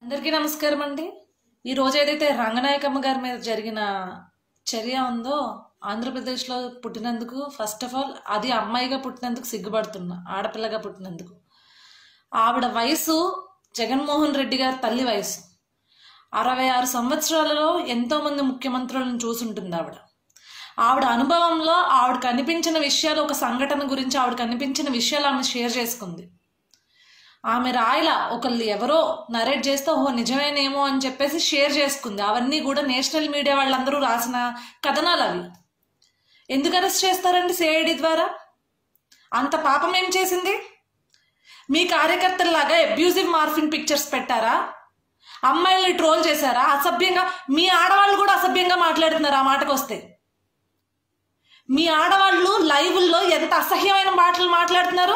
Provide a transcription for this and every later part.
అందరికీ నమస్కారం అండి ఈ రోజు ఏదైతే రంగనాయకమ్మ గారి మీద జరిగిన చర్య ఉందో ఆంధ్రప్రదేశ్లో పుట్టినందుకు ఫస్ట్ ఆఫ్ ఆల్ అది అమ్మాయిగా పుట్టినందుకు సిగ్గుపడుతున్నా ఆడపిల్లగా పుట్టినందుకు ఆవిడ వయసు జగన్మోహన్ రెడ్డి గారి తల్లి వయసు అరవై ఆరు సంవత్సరాలలో ఎంతో మంది ముఖ్యమంత్రులను చూసుంటుంది ఆవిడ ఆవిడ అనుభవంలో ఆవిడ కనిపించిన విషయాలు ఒక సంఘటన గురించి ఆవిడ కనిపించిన విషయాలు ఆమె షేర్ చేసుకుంది ఆమె రాయల ఒకళ్ళు ఎవరో నరేట్ చేస్తే ఓహో నిజమేనేమో అని చెప్పేసి షేర్ చేసుకుంది అవన్నీ కూడా నేషనల్ మీడియా వాళ్ళందరూ రాసిన కథనాలు అవి ఎందుకు అరెస్ట్ చేస్తారండి సిఐడి ద్వారా అంత పాపం ఏం చేసింది మీ కార్యకర్తల్లాగా అబ్యూజివ్ మార్ఫిన్ పిక్చర్స్ పెట్టారా అమ్మాయిల్ని ట్రోల్ చేశారా అసభ్యంగా మీ ఆడవాళ్ళు కూడా అసభ్యంగా మాట్లాడుతున్నారు ఆ మాటకు వస్తే మీ ఆడవాళ్ళు లైవ్ల్లో ఎంత అసహ్యమైన మాటలు మాట్లాడుతున్నారు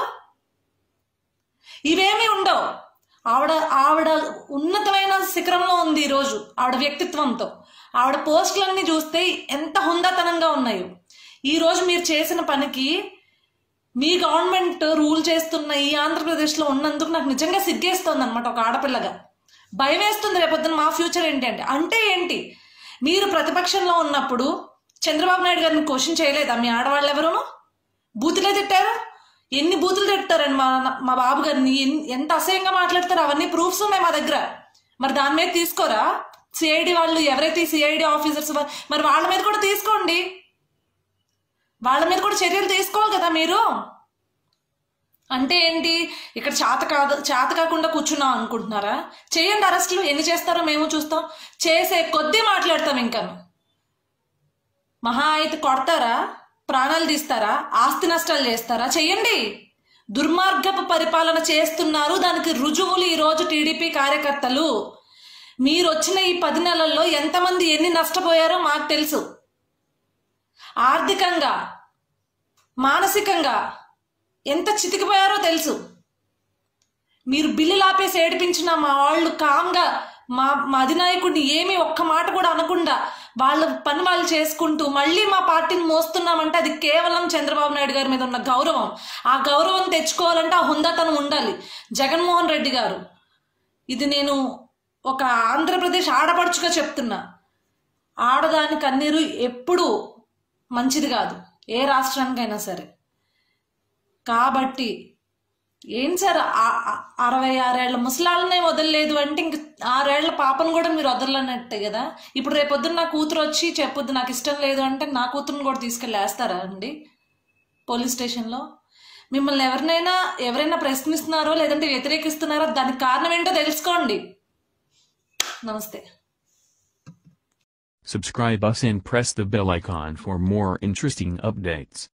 ఇవేమీ ఉండవు ఆవిడ ఆవిడ ఉన్నతమైన శిఖరంలో ఉంది ఈరోజు ఆవిడ వ్యక్తిత్వంతో ఆవిడ పోస్టులన్నీ చూస్తే ఎంత హుందాతనంగా ఉన్నాయో ఈరోజు మీరు చేసిన పనికి మీ గవర్నమెంట్ రూల్ చేస్తున్న ఈ ఆంధ్రప్రదేశ్లో ఉన్నందుకు నాకు నిజంగా సిగ్గేస్తోంది అనమాట ఒక ఆడపిల్లగా భయం వేస్తుంది రేపొద్దున మా ఫ్యూచర్ ఏంటి అంటే అంటే ఏంటి మీరు ప్రతిపక్షంలో ఉన్నప్పుడు చంద్రబాబు నాయుడు గారిని క్వశ్చన్ చేయలేదా మీ ఆడవాళ్ళు ఎవరును బూతులే తిట్టారు ఎన్ని బూతులు తిట్టారండి మా మా బాబు గారిని ఎన్- ఎంత అసహ్యంగా మాట్లాడతారు అవన్నీ ప్రూఫ్స్ ఉన్నాయి మా దగ్గర మరి దాని మీద తీసుకోరా సిఐడి వాళ్ళు ఎవరైతే సిఐడి ఆఫీసర్స్ మరి వాళ్ళ మీద కూడా తీసుకోండి వాళ్ళ మీద కూడా చర్యలు తీసుకోవాలి కదా మీరు అంటే ఏంటి ఇక్కడ చేత కాదు చేత కాకుండా కూర్చున్నాం అనుకుంటున్నారా చేయండి అరెస్టులు ఎన్ని చేస్తారో మేము చూస్తాం చేసే కొద్దీ మాట్లాడతాం ఇంకా మహా అయితే కొడతారా ప్రాణాలు తీస్తారా ఆస్తి నష్టాలు చేస్తారా చెయ్యండి దుర్మార్గపు పరిపాలన చేస్తున్నారు దానికి రుజువులు ఈరోజు టీడీపీ కార్యకర్తలు మీరు వచ్చిన ఈ పది నెలల్లో ఎంతమంది ఎన్ని నష్టపోయారో మాకు తెలుసు ఆర్థికంగా మానసికంగా ఎంత చితికిపోయారో తెలుసు మీరు బిల్లులు ఆపేసి ఏడిపించిన మా వాళ్ళు కామ్గా మా మా అధినాయకుడిని ఏమీ ఒక్క మాట కూడా అనకుండా వాళ్ళ పని వాళ్ళు చేసుకుంటూ మళ్ళీ మా పార్టీని మోస్తున్నామంటే అది కేవలం చంద్రబాబు నాయుడు గారి మీద ఉన్న గౌరవం ఆ గౌరవం తెచ్చుకోవాలంటే ఆ హుందాతనం ఉండాలి జగన్మోహన్ రెడ్డి గారు ఇది నేను ఒక ఆంధ్రప్రదేశ్ ఆడపడుచుగా చెప్తున్నా ఆడదాని కన్నీరు ఎప్పుడూ మంచిది కాదు ఏ రాష్ట్రానికైనా సరే కాబట్టి ఏం సార్ ఆ- ఆ- అరవై ఆరేళ్ల ముసలాళ్ళనే వదలలేదు అంటే ఇంక ఆరేళ్ల పాపను కూడా మీరు వదలనట్టే కదా ఇప్పుడు రేపొద్దున నా కూతురు వచ్చి చెప్పొద్దు నాకు ఇష్టం లేదు అంటే నా కూతురుని కూడా తీసుకెళ్ళి వేస్తారా అండి పోలీస్ స్టేషన్లో మిమ్మల్ని ఎవరినైనా ఎవరైనా ప్రశ్నిస్తున్నారో లేదంటే వ్యతిరేకిస్తున్నారో దానికి కారణం ఏంటో తెలుసుకోండి నమస్తే Subscribe us and press the bell icon for more interesting updates.